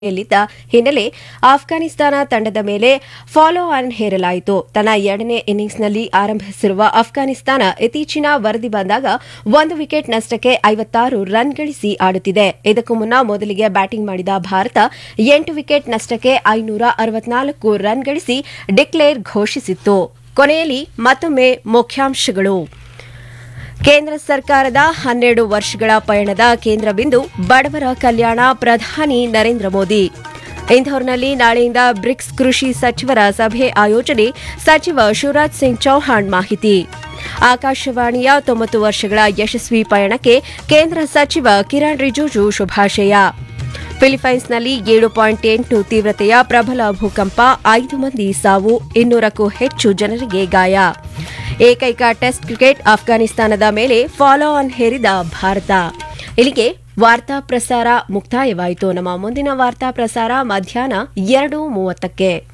ಯಲ್ಲಿದ್ದ ಹಿನ್ನೆಲೆ ಆಫ್ಘಾನಿಸ್ತಾನ ತಂಡದ ಮೇಲೆ ಫಾಲೋ ಆನ್ ಹೇರಲಾಯಿತು ತನ್ನ ಎರಡನೇ ಇನ್ನಿಂಗ್ಸ್ನಲ್ಲಿ ಆರಂಭಿಸಿರುವ ಆಫ್ಘಾನಿಸ್ತಾನ ಇತ್ತೀಚಿನ ವರದಿ ಬಂದಾಗ ಒಂದು ವಿಕೆಟ್ ನಷ್ಟಕ್ಕೆ ಐವತ್ತಾರು ರನ್ ಗಳಿಸಿ ಆಡುತ್ತಿದೆ ಇದಕ್ಕೂ ಮುನ್ನ ಮೊದಲಿಗೆ ಬ್ಯಾಟಿಂಗ್ ಮಾಡಿದ ಭಾರತ ಎಂಟು ವಿಕೆಟ್ ನಷ್ಟಕ್ಕೆ ಐನೂರ ಅರವತ್ನಾಲ್ಕು ರನ್ ಗಳಿಸಿ ಡಿಕ್ಲೇರ್ ಘೋಷಿಸಿತ್ತು ಕೊನೆಯಲ್ಲಿ ಮತ್ತೊಮ್ಮೆ ಮುಖ್ಯಾಂಶಗಳು ಕೇಂದ್ರ ಸರ್ಕಾರದ ಹನ್ನೆರಡು ವರ್ಷಗಳ ಪಯಣದ ಕೇಂದ್ರ ಬಿಂದು ಬಡವರ ಕಲ್ಯಾಣ ಪ್ರಧಾನಿ ನರೇಂದ್ರ ಮೋದಿ ಇಂಧೋರ್ನಲ್ಲಿ ನಾಳೆಯಿಂದ ಬ್ರಿಕ್ಸ್ ಕೃಷಿ ಸಚಿವರ ಸಭೆ ಆಯೋಜನೆ ಸಚಿವ ಶಿವರಾಜ್ ಸಿಂಗ್ ಚೌಹಾಣ್ ಮಾಹಿತಿ ಆಕಾಶವಾಣಿಯ ತೊಂಬತ್ತು ವರ್ಷಗಳ ಯಶಸ್ವಿ ಪಯಣಕ್ಕೆ ಕೇಂದ್ರ ಸಚಿವ ಕಿರಣ್ ರಿಜಿಜು ಶುಭಾಶಯ ಫಿಲಿಪೈನ್ಸ್ನಲ್ಲಿ ಏಳು ಪಾಯಿಂಟ್ ಎಂಟು ತೀವ್ರತೆಯ ಪ್ರಬಲ ಭೂಕಂಪ ಐದು ಮಂದಿ ಸಾವು ಇನ್ನೂರಕ್ಕೂ ಹೆಚ್ಚು ಜನರಿಗೆ ಗಾಯ ಏಕೈಕ ಟೆಸ್ಟ್ ಕ್ರಿಕೆಟ್ ಆಫ್ಘಾನಿಸ್ತಾನದ ಮೇಲೆ ಫಾಲೋ ಆನ್ ಹೇರಿದ ಭಾರತ ಇಲ್ಲಿಗೆ ವಾರ್ತಾ ಪ್ರಸಾರ ಮುಕ್ತಾಯವಾಯಿತು ನಮ್ಮ ಮುಂದಿನ ವಾರ್ತಾ ಪ್ರಸಾರ ಮಧ್ಯಾಹ್ನ ಎರಡು ಮೂವತ್ತಕ್ಕೆ